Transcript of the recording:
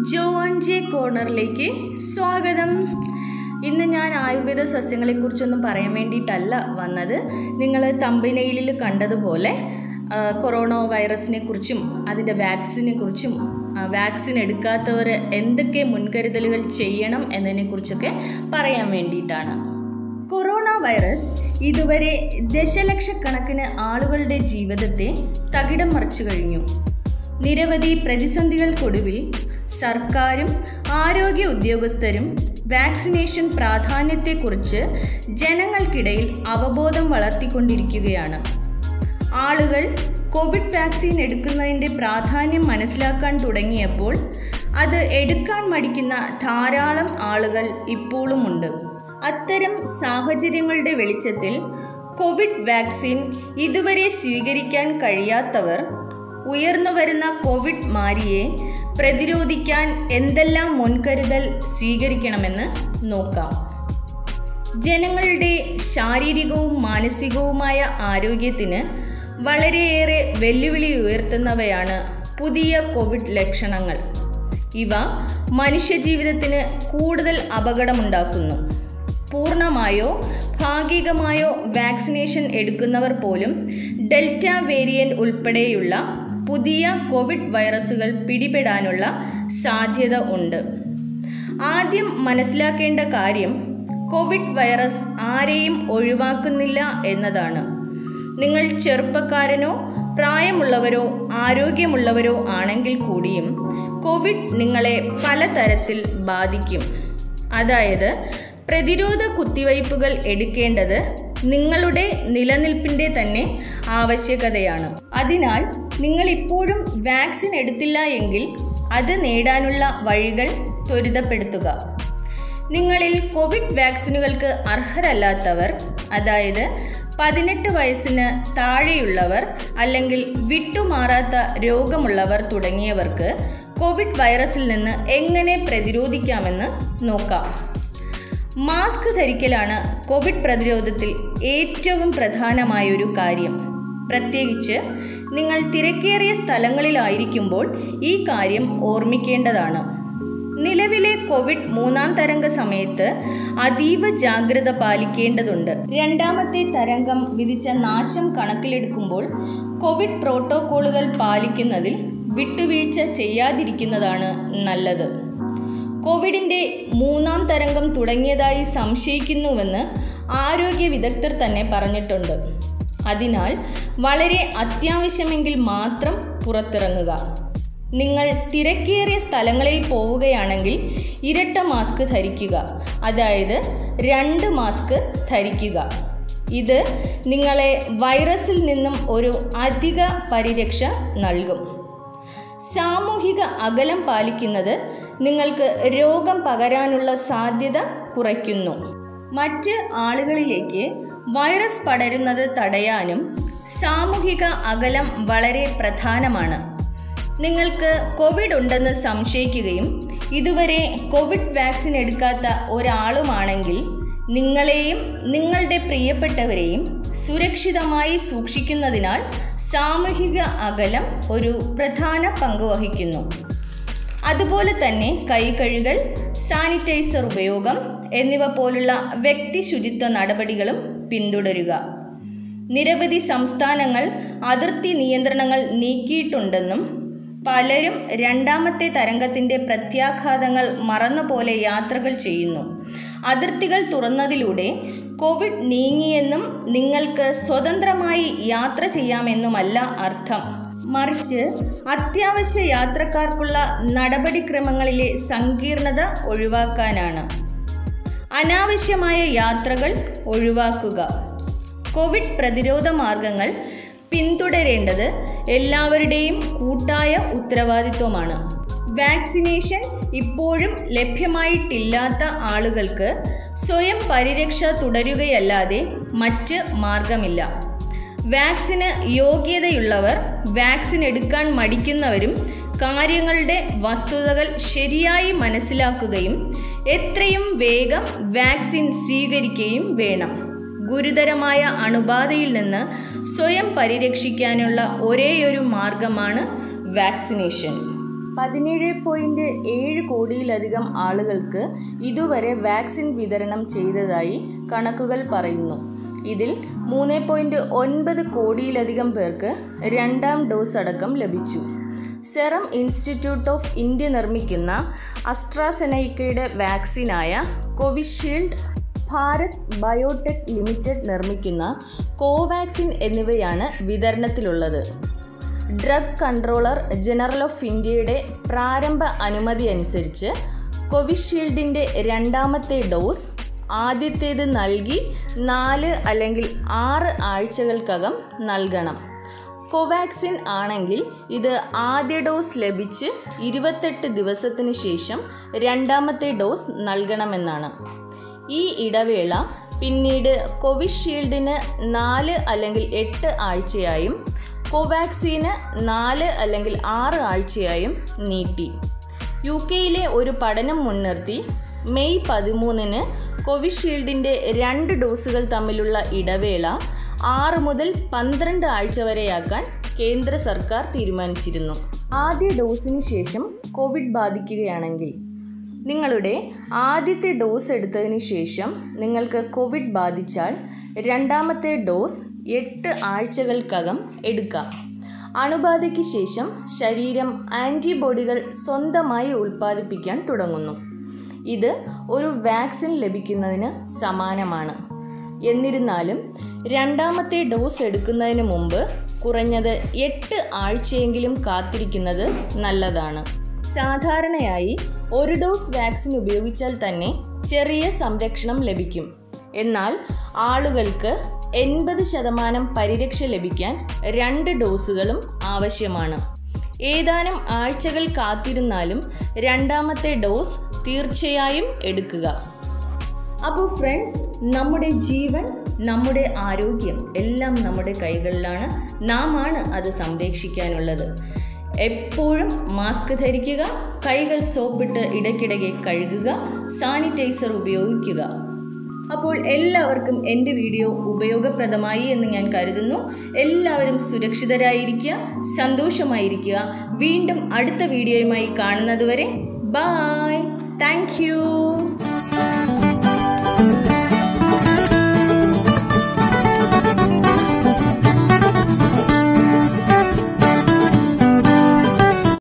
Joe and J കോർണറിലേക്ക് സ്വാഗതം ഇന്ന് ഞാൻ ആയുർവേദ സസ്യങ്ങളെക്കുറിച്ചൊന്നും പറയാൻ വേണ്ടിയിട്ടല്ല വന്നത് നിങ്ങൾ തമ്പനയിലിൽ കണ്ടതുപോലെ ആ, കൊറോണ വൈറസിനെ കുറിച്ചും അതിൻ്റെ വാക്സിനെ കുറിച്ചും ആ, വാക്സിൻ എടുക്കാത്തവർ എന്തൊക്കെ മുൻകരുതലുകൾ ചെയ്യണം എന്നതിനെക്കുറിച്ചൊക്കെ പറയാൻ വേണ്ടിയിട്ടാണ് കൊറോണ വൈറസ് ഇതുവരെ ദശലക്ഷക്കണക്കിന് ആളുകളുടെ ജീവിതത്തെ തകിടം മറിച്ചു കഴിഞ്ഞു നിരവധി പ്രതിസന്ധികൾക്കൊടുവിൽ സർക്കാരും ആരോഗ്യ ഉദ്യോഗസ്ഥരും വാക്സിനേഷൻ പ്രാധാന്യത്തെക്കുറിച്ച് ജനങ്ങൾക്കിടയിൽ അവബോധം വളർത്തിക്കൊണ്ടിരിക്കുകയാണ് ആളുകൾ കോവിഡ് വാക്സിൻ എടുക്കുന്നതിൻ്റെ പ്രാധാന്യം മനസ്സിലാക്കാൻ തുടങ്ങിയപ്പോൾ അത് എടുക്കാൻ മടിക്കുന്ന ധാരാളം ആളുകൾ ഇപ്പോഴുമുണ്ട് അത്തരം സാഹചര്യങ്ങളുടെ വെളിച്ചത്തിൽ കോവിഡ് വാക്സിൻ ഇതുവരെ സ്വീകരിക്കാൻ കഴിയാത്തവർ ഉയർന്നുവരുന്ന കോവിഡ് മാരിയെ പ്രതിരോധിക്കാൻ എന്തെല്ലാം മുൻകരുതൽ സ്വീകരിക്കണമെന്ന് നോക്കാം ജനങ്ങളുടെ ശാരീരികവും മാനസികവുമായ ആരോഗ്യത്തിന് വളരെയേറെ വെല്ലുവിളി ഉയർത്തുന്നവയാണ് പുതിയ കോവിഡ് ലക്ഷണങ്ങൾ ഇവ മനുഷ്യജീവിതത്തിന് കൂടുതൽ അപകടമുണ്ടാക്കുന്നു പൂർണ്ണമായോ ഭാഗികമായോ വാക്സിനേഷൻ എടുക്കുന്നവർ പോലും ഡെൽറ്റ വേരിയൻ്റ് ഉൾപ്പെടെയുള്ള പുതിയ കോവിഡ് വൈറസുകൾ പിടിപെടാനുള്ള സാധ്യത ഉണ്ട് ആദ്യം മനസ്സിലാക്കേണ്ട കാര്യം കോവിഡ് വൈറസ് ആരെയും ഒഴിവാക്കുന്നില്ല എന്നതാണ് നിങ്ങൾ ചെറുപ്പക്കാരനോ പ്രായമുള്ളവരോ ആരോഗ്യമുള്ളവരോ ആണെങ്കിൽ കൂടിയും കോവിഡ് നിങ്ങളെ പലതരത്തിൽ ബാധിക്കും അതായത് പ്രതിരോധ കുത്തിവയ്പ്പുകൾ എടുക്കേണ്ടത് നിങ്ങളുടെ നിലനിൽപ്പിൻ്റെ തന്നെ ആവശ്യകതയാണ് അതിനാൽ നിങ്ങൾ ഇപ്പോഴും വാക്സിൻ എടുത്തില്ല എങ്കിൽ അത് നേടാനുള്ള വഴികൾ ത്വരിതപ്പെടുത്തുക നിങ്ങളിൽ കോവിഡ് വാക്സിനുകൾക്ക് അർഹരല്ലാത്തവർ അതായത് പതിനെട്ട് വയസ്സിന് താഴെയുള്ളവർ അല്ലെങ്കിൽ വിട്ടുമാറാത്ത രോഗമുള്ളവർ തുടങ്ങിയവർക്ക് കോവിഡ് വൈറസിൽ നിന്ന് എങ്ങനെ പ്രതിരോധിക്കാമെന്ന് നോക്കാം മാസ്ക് ധരിക്കലാണ് കോവിഡ് പ്രതിരോധത്തിൽ ഏറ്റവും പ്രധാനമായൊരു കാര്യം പ്രത്യേകിച്ച് നിങ്ങൾ തിരക്കേറിയ സ്ഥലങ്ങളിലായിരിക്കുമ്പോൾ ഈ കാര്യം ഓർമ്മിക്കേണ്ടതാണ് നിലവിലെ കോവിഡ് മൂന്നാം തരംഗ സമയത്ത് അതീവ ജാഗ്രത പാലിക്കേണ്ടതുണ്ട് രണ്ടാമത്തെ തരംഗം വിധിച്ച നാശം കണക്കിലെടുക്കുമ്പോൾ കോവിഡ് പ്രോട്ടോക്കോളുകൾ പാലിക്കുന്നതിൽ വിട്ടുവീഴ്ച ചെയ്യാതിരിക്കുന്നതാണ് നല്ലത് കോവിഡിൻ്റെ മൂന്നാം തരംഗം തുടങ്ങിയതായി സംശയിക്കുന്നുവെന്ന് ആരോഗ്യ വിദഗ്ധർ തന്നെ പറഞ്ഞിട്ടുണ്ട് അതിനാൽ വളരെ അത്യാവശ്യമെങ്കിൽ മാത്രം പുറത്തിറങ്ങുക നിങ്ങൾ തിരക്കേറിയ സ്ഥലങ്ങളിൽ പോവുകയാണെങ്കിൽ ഇരട്ട മാസ്ക് ധരിക്കുക അതായത് രണ്ട് മാസ്ക് ധരിക്കുക ഇത് നിങ്ങളെ വൈറസിൽ നിന്നും ഒരു അധിക പരിരക്ഷ നൽകും സാമൂഹിക അകലം പാലിക്കുന്നത് നിങ്ങൾക്ക് രോഗം പകരാനുള്ള സാധ്യത കുറയ്ക്കുന്നു മറ്റ് ആളുകളിലേക്ക് വൈറസ് പടരുന്നത് തടയാനും സാമൂഹിക അകലം വളരെ പ്രധാനമാണ് നിങ്ങൾക്ക് കോവിഡ് ഉണ്ടെന്ന് സംശയിക്കുകയും ഇതുവരെ കോവിഡ് വാക്സിൻ എടുക്കാത്ത ഒരാളുമാണെങ്കിൽ നിങ്ങളെയും നിങ്ങളുടെ പ്രിയപ്പെട്ടവരെയും സുരക്ഷിതമായി സൂക്ഷിക്കുന്നതിനാൽ സാമൂഹിക അകലം ഒരു പ്രധാന പങ്ക് വഹിക്കുന്നു അതുപോലെ തന്നെ കൈ കഴുകൽ സാനിറ്റൈസർ ഉപയോഗം എന്നിവ പോലുള്ള വ്യക്തി ശുചിത്വ നടപടികളും പിന്തുടരുക നിരവധി സംസ്ഥാനങ്ങൾ അതിർത്തി നിയന്ത്രണങ്ങൾ നീക്കിയിട്ടുണ്ടെന്നും പലരും രണ്ടാമത്തെ തരംഗത്തിൻ്റെ പ്രത്യാഘാതങ്ങൾ മറന്നപോലെ യാത്രകൾ ചെയ്യുന്നു അതിർത്തികൾ തുറന്നതിലൂടെ കോവിഡ് നീങ്ങിയെന്നും നിങ്ങൾക്ക് സ്വതന്ത്രമായി യാത്ര ചെയ്യാമെന്നുമല്ല അർത്ഥം മറിച്ച് അത്യാവശ്യ യാത്രക്കാർക്കുള്ള നടപടിക്രമങ്ങളിലെ സങ്കീർണത ഒഴിവാക്കാനാണ് അനാവശ്യമായ യാത്രകൾ ഒഴിവാക്കുക കോവിഡ് പ്രതിരോധ മാർഗങ്ങൾ പിന്തുടരേണ്ടത് എല്ലാവരുടെയും കൂട്ടായ ഉത്തരവാദിത്വമാണ് വാക്സിനേഷൻ ഇപ്പോഴും ലഭ്യമായിട്ടില്ലാത്ത ആളുകൾക്ക് സ്വയം പരിരക്ഷ തുടരുകയല്ലാതെ മറ്റ് മാർഗമില്ല വാക്സിന് യോഗ്യതയുള്ളവർ വാക്സിൻ എടുക്കാൻ മടിക്കുന്നവരും കാര്യങ്ങളുടെ വസ്തുതകൾ ശരിയായി മനസ്സിലാക്കുകയും എത്രയും വേഗം വാക്സിൻ സ്വീകരിക്കുകയും വേണം ഗുരുതരമായ അണുബാധയിൽ നിന്ന് സ്വയം പരിരക്ഷിക്കാനുള്ള ഒരേയൊരു മാർഗമാണ് വാക്സിനേഷൻ പതിനേഴ് പോയിൻറ്റ് ഏഴ് കോടിയിലധികം ആളുകൾക്ക് ഇതുവരെ വാക്സിൻ വിതരണം ചെയ്തതായി കണക്കുകൾ പറയുന്നു ഇതിൽ മൂന്ന് പോയിൻറ്റ് ഒൻപത് കോടിയിലധികം പേർക്ക് രണ്ടാം ഡോസ് അടക്കം ലഭിച്ചു സെറം ഇൻസ്റ്റിറ്റ്യൂട്ട് ഓഫ് ഇന്ത്യ നിർമ്മിക്കുന്ന അസ്ട്രാസെനൈക്കയുടെ വാക്സിനായ കോവിഷീൽഡ് ഭാരത് ബയോടെക് ലിമിറ്റഡ് നിർമ്മിക്കുന്ന കോവാക്സിൻ എന്നിവയാണ് വിതരണത്തിലുള്ളത് ഡ്രഗ് കൺട്രോളർ ജനറൽ ഓഫ് ഇന്ത്യയുടെ പ്രാരംഭ അനുമതി അനുസരിച്ച് കോവിഷീൽഡിൻ്റെ രണ്ടാമത്തെ ഡോസ് ആദ്യത്തേത് നൽകി നാല് അല്ലെങ്കിൽ ആറ് ആഴ്ചകൾക്കകം നൽകണം കോവാക്സിൻ ആണെങ്കിൽ ഇത് ആദ്യ ഡോസ് ലഭിച്ച് ഇരുപത്തെട്ട് ദിവസത്തിന് ശേഷം രണ്ടാമത്തെ ഡോസ് നൽകണമെന്നാണ് ഈ ഇടവേള പിന്നീട് കോവിഷീൽഡിന് നാല് അല്ലെങ്കിൽ എട്ട് ആഴ്ചയായും കോവാക്സിന് നാല് അല്ലെങ്കിൽ ആറ് ആഴ്ചയായും നീട്ടി യു കെയിലെ ഒരു പഠനം മുൻനിർത്തി മെയ് പതിമൂന്നിന് കോവിഷീൽഡിൻ്റെ രണ്ട് ഡോസുകൾ തമ്മിലുള്ള ഇടവേള ആറ് മുതൽ പന്ത്രണ്ട് ആഴ്ച വരെയാക്കാൻ കേന്ദ്ര സർക്കാർ തീരുമാനിച്ചിരുന്നു ആദ്യ ഡോസിന് ശേഷം കോവിഡ് ബാധിക്കുകയാണെങ്കിൽ നിങ്ങളുടെ ആദ്യത്തെ ഡോസ് എടുത്തതിന് ശേഷം നിങ്ങൾക്ക് കോവിഡ് ബാധിച്ചാൽ രണ്ടാമത്തെ ഡോസ് എട്ട് ആഴ്ചകൾക്കകം എടുക്കാം അണുബാധയ്ക്ക് ശേഷം ശരീരം ആൻറ്റിബോഡികൾ സ്വന്തമായി ഉൽപ്പാദിപ്പിക്കാൻ തുടങ്ങുന്നു ഇത് ഒരു വാക്സിൻ ലഭിക്കുന്നതിന് സമാനമാണ് എന്നിരുന്നാലും രണ്ടാമത്തെ ഡോസ് എടുക്കുന്നതിന് മുമ്പ് കുറഞ്ഞത് എട്ട് ആഴ്ചയെങ്കിലും കാത്തിരിക്കുന്നത് നല്ലതാണ് സാധാരണയായി ഒരു ഡോസ് വാക്സിൻ ഉപയോഗിച്ചാൽ തന്നെ ചെറിയ സംരക്ഷണം ലഭിക്കും എന്നാൽ ആളുകൾക്ക് എൺപത് ശതമാനം പരിരക്ഷ ലഭിക്കാൻ രണ്ട് ഡോസുകളും ആവശ്യമാണ് ഏതാനും ആഴ്ചകൾ കാത്തിരുന്നാലും രണ്ടാമത്തെ ഡോസ് തീർച്ചയായും എടുക്കുക അപ്പോൾ ഫ്രണ്ട്സ് നമ്മുടെ ജീവൻ നമ്മുടെ ആരോഗ്യം എല്ലാം നമ്മുടെ കൈകളിലാണ് നാം ആണ് അത് സംരക്ഷിക്കാനുള്ളത് എപ്പോഴും മാസ്ക് ധരിക്കുക കൈകൾ സോപ്പിട്ട് ഇടയ്ക്കിടയ്ക്ക് കഴുകുക സാനിറ്റൈസർ ഉപയോഗിക്കുക അപ്പോൾ എല്ലാവർക്കും എൻ്റെ വീഡിയോ ഉപയോഗപ്രദമായി എന്ന് ഞാൻ കരുതുന്നു എല്ലാവരും സുരക്ഷിതരായിരിക്കുക സന്തോഷമായിരിക്കുക വീണ്ടും അടുത്ത വീഡിയോയുമായി കാണുന്നതുവരെ ബായ് താങ്ക് യു